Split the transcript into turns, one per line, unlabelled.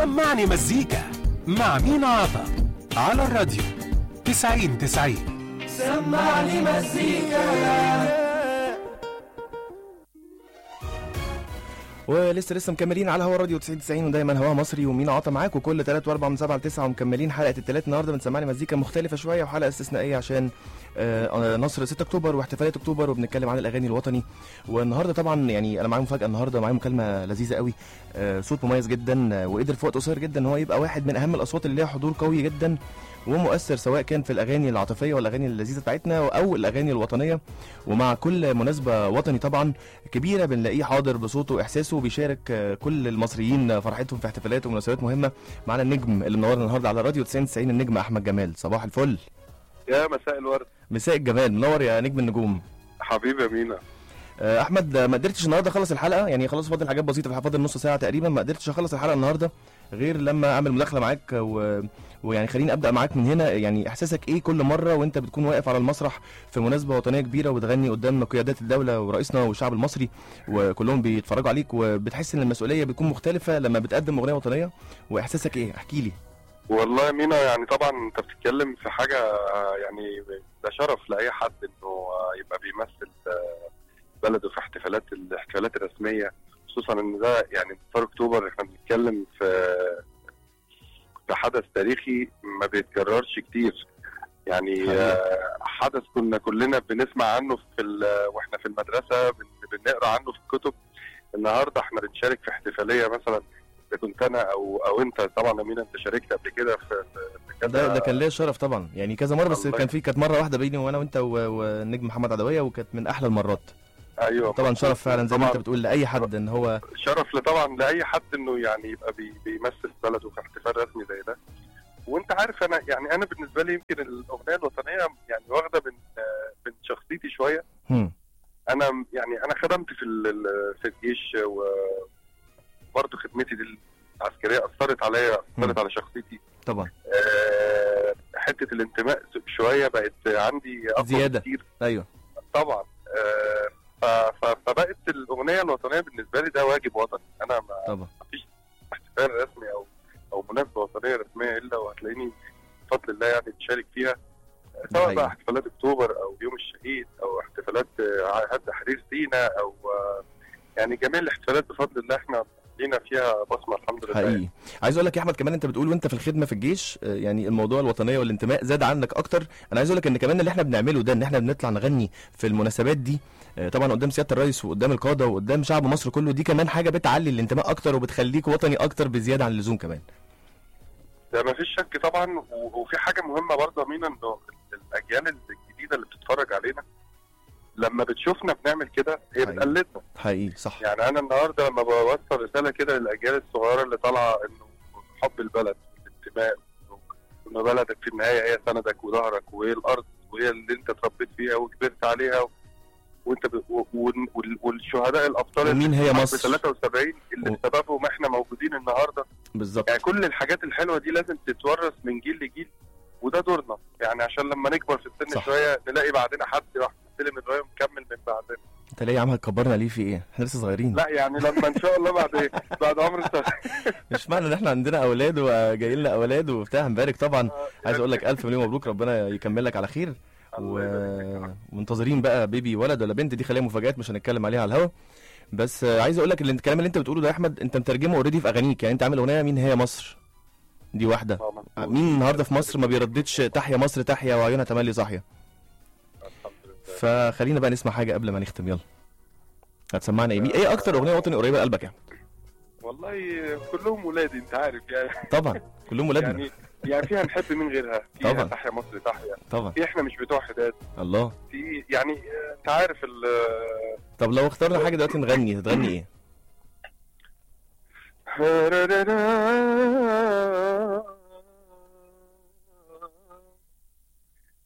سمعني مزيكا مع مينا عطا على الراديو 90 90
سمعني مزيكا
ولسه لسه مكملين على هوا راديو 90 90 ودايما هوا مصري ومين عطا معاك وكل 3 و4 من 7 ل 9 ومكملين حلقه الثلاث النهارده بنسمعني مزيكا مختلفه شويه وحلقه استثنائيه عشان آه، آه، نصر 6 اكتوبر واحتفالات اكتوبر وبنتكلم عن الاغاني الوطني والنهارده طبعا يعني انا معايا مفاجاه النهارده معايا مكالمه لذيذه قوي آه، صوت مميز جدا آه، وقدر في وقت قصير جدا ان هو يبقى واحد من اهم الاصوات اللي ليها حضور قوي جدا ومؤثر سواء كان في الاغاني العاطفيه والاغاني اللذيذه بتاعتنا او الاغاني الوطنيه ومع كل مناسبه وطني طبعا كبيره بنلاقيه حاضر بصوته واحساسه وبيشارك آه، كل المصريين فرحتهم في احتفالات ومناسبات مهمه معانا النجم اللي منورنا النهارده على راديو 90 90 النجم احمد جمال صباح الفل
يا مساء الورد
مساء الجمال منور يا نجم النجوم
حبيبي يا مينا
آه، احمد آه، ما قدرتش النهارده اخلص الحلقه يعني خلاص فاضل حاجات بسيطه في فاضل نص ساعه تقريبا ما قدرتش اخلص الحلقه النهارده غير لما اعمل مداخله معاك و... ويعني خليني ابدا معاك من هنا يعني احساسك ايه كل مره وانت بتكون واقف على المسرح في مناسبه وطنيه كبيره وبتغني قدام قيادات الدوله ورئيسنا والشعب المصري وكلهم بيتفرجوا عليك وبتحس ان المسؤوليه بتكون مختلفه لما بتقدم اغنيه وطنيه واحساسك ايه احكي لي
والله يا مينا يعني طبعا انت بتتكلم في حاجه آه، يعني ده شرف لاي حد انه آه، يبقى بيمثل آه، بلده في احتفالات الاحتفالات الرسميه خصوصا ان ده يعني انتصار اكتوبر احنا بنتكلم في في حدث تاريخي ما بيتكررش كتير يعني
حقيقي.
آه، حدث كنا كلنا بنسمع عنه في ال- واحنا في المدرسه بن- بنقرا عنه في الكتب النهارده احنا بنشارك في احتفاليه مثلا اذا كنت انا او او انت طبعا امين انت شاركت قبل كده في في- في كذا
ده ده كان ليا الشرف طبعا يعني كذا مره بس
الله
كان في كانت مره واحده بيني وانا وانت و- والنجم محمد عدويه وكانت من احلى المرات
ايوه
طبعا شرف فعلا زي ما
طبعاً
انت بتقول لاي حد ان هو
شرف طبعا لاي حد انه يعني يبقى بي بيمثل بلده في احتفال رسمي زي ده وانت عارف انا يعني انا بالنسبه لي يمكن الاغنيه الوطنيه يعني واخده من آه، من شخصيتي شويه
هم.
انا يعني انا خدمت في ال- ال- في الجيش وبرضه خدمتي دي العسكريه اثرت عليا
مم.
اثرت على شخصيتي
طبعا
آه، حته الانتماء شويه بقت عندي اقوى
زيادة.
كتير
ايوه
طبعا آه، ف- ف- فبقت الاغنيه الوطنيه بالنسبه لي ده واجب وطني انا ما
طبعا
مفيش احتفال رسمي او او مناسبه وطنيه رسميه الا وهتلاقيني بفضل الله يعني بشارك فيها سواء
حقيقي.
بقى احتفالات اكتوبر او يوم الشهيد او احتفالات آه، عهد تحرير سيناء او آه، يعني جميع الاحتفالات بفضل الله احنا لينا فيها بصمه الحمد لله
حقيقي عايز اقول لك يا احمد كمان انت بتقول وانت في الخدمه في الجيش آه، يعني الموضوع الوطنيه والانتماء زاد عنك اكتر انا عايز اقول لك ان كمان اللي احنا بنعمله ده ان احنا بنطلع نغني في المناسبات دي آه، طبعا قدام سياده الرئيس وقدام القاده وقدام شعب مصر كله دي كمان حاجه بتعلي الانتماء اكتر وبتخليك وطني اكتر بزياده عن اللزوم كمان
ده ما فيش شك طبعا و- وفي حاجه مهمه برضه يا مينا انه الاجيال الجديده اللي بتتفرج علينا لما بتشوفنا بنعمل كده هي
حقيقي.
بتقلدنا
حقيقي صح
يعني انا النهارده لما بوصل رساله كده للاجيال الصغيره اللي طالعه انه حب البلد والانتماء وان بلدك في النهايه هي سندك وظهرك وهي الارض وهي اللي انت اتربيت فيها وكبرت عليها و... وانت ب... و... وال- وال- والشهداء الابطال
ومين هي
في
مصر
73 اللي
و-
بسببهم احنا موجودين النهارده
بالظبط
يعني كل الحاجات الحلوه دي لازم تتورث من جيل لجيل وده دورنا يعني عشان لما نكبر في السن
صح.
شويه نلاقي بعدنا حد راح يستلم الرايه ومكمل من بعدنا
انت ليه يا عم هتكبرنا ليه في ايه احنا لسه صغيرين
لا يعني لما ان شاء الله بعد بعد عمر السنة
مش معنى ان احنا عندنا اولاد وجاي لنا اولاد وبتاع هنبارك طبعا عايز اقول لك الف مليون مبروك ربنا يكمل لك على خير
الله يبارك فيك.
ومنتظرين بقى بيبي ولد ولا بنت دي خليها مفاجآت مش هنتكلم عليها على الهوا بس آه، عايز اقول لك اللي- الكلام اللي انت بتقوله ده يا احمد انت مترجمه اوريدي في اغانيك يعني انت عامل اغنيه مين هي مصر دي واحده
آه، مظبوط.
مين النهارده في مصر ما بيرددش تحيا مصر تحيا وعيونها تملي صاحيه
الحمد لله.
فخلينا بقى نسمع حاجه قبل ما نختم يلا هتسمعنا ايه مين- ايه اكتر اغنيه وطني قريبه لقلبك يعني
والله كلهم ولادي انت عارف يعني
طبعا كلهم ولادنا
يعني يعني فيها نحب من غيرها فيها
طبعا.
تحيا مصر تحيا
طبعا
في احنا مش بتوع حداد
الله
في يعني آه، انت عارف ال
طب لو اخترنا حاجه دلوقتي نغني هتغني ايه
آه،